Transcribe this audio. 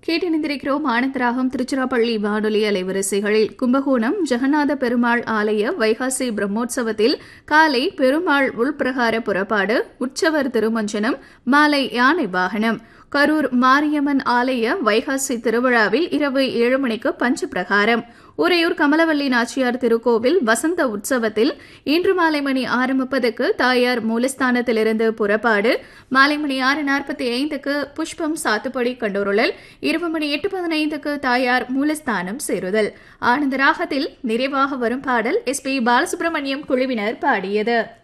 கேட்டிணைந்திருக்கிறோம் ஆனந்தராகம் திருச்சிராப்பள்ளி வானொலி அலைவரிசைகளில் கும்பகோணம் ஜெகநாத பெருமாள் ஆலய வைகாசி பிரம்மோற்சவத்தில் காலை பெருமாள் உள்பிரகார புறப்பாடு உற்சவர் திருமஞ்சனம் மாலை யானை வாகனம் கரூர் மாரியம்மன் ஆலய வைகாசி திருவிழாவில் இரவு ஏழு மணிக்கு பஞ்ச பிரகாரம் உறையூர் கமலவல்லி நாச்சியார் திருக்கோவில் வசந்த உற்சவத்தில் இன்று மாலை மணி ஆறு முப்பதுக்கு தாயார் மூலஸ்தானத்திலிருந்து புறப்பாடு மாலை மணி ஆறு நாற்பத்தி ஐந்துக்கு புஷ்பம் சாத்துப்படி கண்டுருளல் இரவு மணி எட்டு பதினைந்துக்கு தாயார் மூலஸ்தானம் சேருதல் ஆனந்த ராகத்தில் நிறைவாக வரும் பாடல் எஸ் பி பாலசுப்ரமணியம் குழுவினர் பாடியது